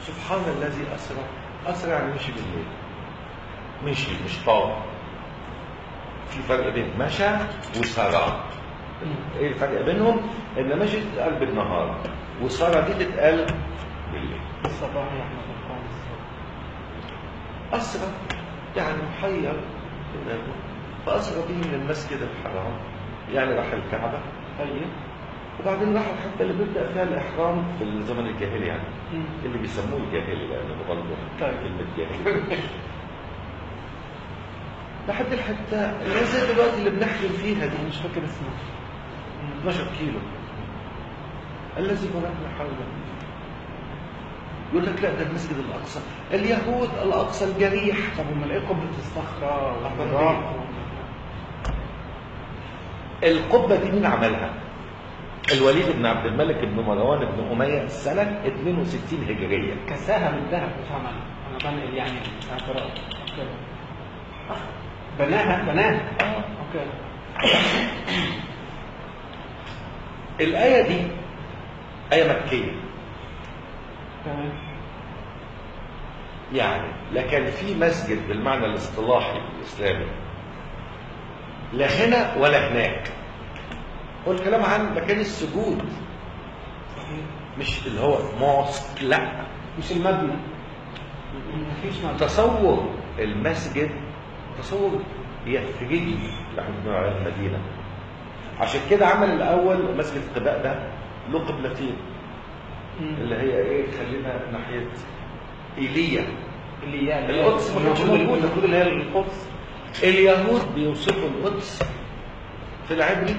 سبحان الذي اسرع اسرع يعني مشي بالليل مشي مش طار في فرق بين مشى وسرى ايه الفرق بينهم ان مشي تتقال بالنهار وسرى دي تتقال بالليل الصباح يا احمد الخامس أسرى يعني محير إمامه فأسرى به من المسجد الحرام يعني راح الكعبة طيب وبعدين راح الحتة اللي بيبدأ فيها الإحرام في الزمن الجاهلي يعني مم. اللي بيسموه الجاهلي لأنه برضه طيب. كلمة جاهلي لحد الحتة اللي هي زي دلوقتي اللي بنحكي فيها دي مش فاكر اسمه 12 كيلو الذي بنينا حوله يقول لك لا ده المسجد الاقصى اليهود الاقصى الجريح طب امال ايه قبة الصخرة أخبار والحجارة القبه دي مين عملها؟ الوليد بن عبد الملك بن مروان بن اميه سنه 62 هجريه كساها من ذهب مش عمل انا بنقل يعني اعتراض اوكي بناها بناها آه. اوكي الايه دي ايه مكيه تمام يعني لا كان في مسجد بالمعنى الاصطلاحي الاسلامي لا هنا ولا هناك والكلام عن مكان السجود صحيح مش اللي هو موسك لا مش المبنى مفيش مبنى تصور المسجد تصور يثريبي اللي احنا بنقول عليه المدينه عشان كده عمل الاول مسجد قباء ده له قبلتين مم. اللي هي ايه خلينا ناحيه ايليا اللي هي القدس ما كانتش موجودة. المفروض اللي هي القدس اليهود بيوصفوا القدس في العبري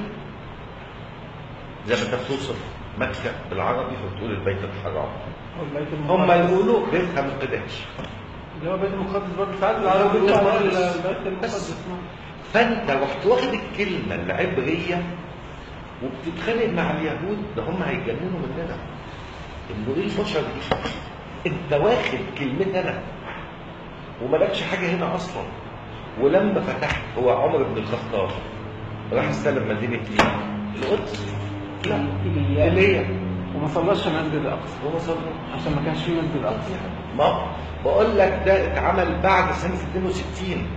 زي ما انت بتوصف مكه بالعربي فبتقول البيت الحرام والبيت هم المقدس. يقولوا بيتها من قداش اللي هو بيت المقدس برضه ساعات العرب بيقولوا بيت على المقدس. البيت بس. المقدس نعم. فانت رحت واخد الكلمه العبريه وبتتخانق مع اليهود ده هم هيتجننوا مننا انه ايه البشر دي انت واخد كلمتي انا ومالكش حاجه هنا اصلا ولما فتحت هو عمر بن الخطاب راح استلم مدينه ايه؟ القدس لا إلياء. اللي هي وما صلاش المسجد الاقصى هو صلى عشان ما كانش فيه مسجد اقصى ما بقول لك ده اتعمل بعد سنه 62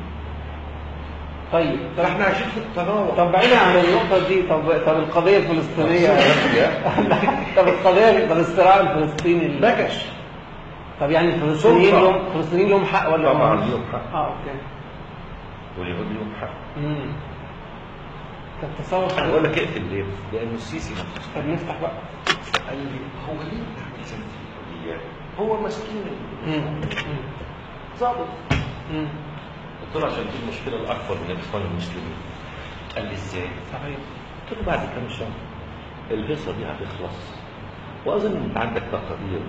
طيب طب فاحنا عايشين في التراوح طب بعيدا عن النقطة دي طب طب القضية الفلسطينية طب القضية الاصطراع الفلسطيني ال- بكش طب يعني الفلسطينيين سلطة. لهم الفلسطينيين لهم حق ولا طبعاً مالهمش؟ ليهم حق. اه اوكي واليهود ليهم حق امم طب تصور انا حضرتك- بقول لك اقفل ليه؟ لانه السيسي نفسه طب نفتح بقى قال لي هو ليه بتعمل سنتين هو مسكين امم ظابط امم قلت له عشان دي المشكله الاكبر من الاخوان المسلمين قال لي ازاي؟ صحيح قلت له بعد كام شهر الهيصه دي هتخلص واظن ان انت عندك تقارير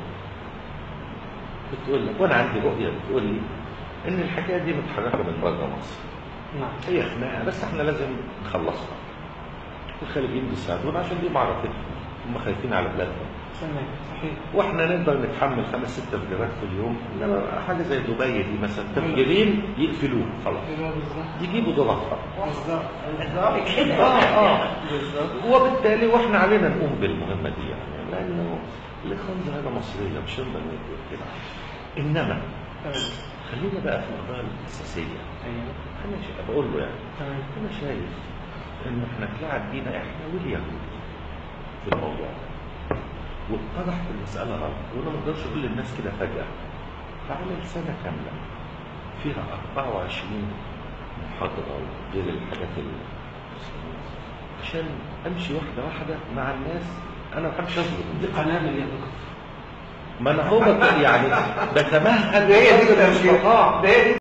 بتقول لك وانا عندي رؤيه بتقول لي ان الحكايه دي متحركه من بره مصر نعم هي خناقه بس احنا لازم نخلصها الخليجيين بيساعدونا عشان دي معركتهم هم خايفين على بلادهم تمام صحيح واحنا نقدر نتحمل خمس ست تفجيرات في اليوم انما حاجه زي دبي دي مثلا تفجيرين يقفلوه خلاص ايوه بالظبط يجيبوا ضرفها بالظبط اه اه بالظبط وبالتالي واحنا علينا نقوم بالمهمه دي يعني لانه الاخوان دي حاجه مصريه مش هم اللي يقولوا كده انما تمام خلينا بقى في القضايا الاساسيه ايوه انا شا... بقول له يعني تمام انا شايف انه احنا اتلعب بينا احنا واليهود في الموضوع واتضحت المساله غلط وانا ما اقدرش اقول للناس كده فجاه فعمل سنه كامله فيها 24 محاضره وغير الحاجات اللي عشان امشي واحده واحده مع الناس انا ما بحبش دي اظلم قنابل يا دكتور ما انا هو بت- يعني بتمهد ده هي دي بقدر التفجير المستطاع. ده هي دي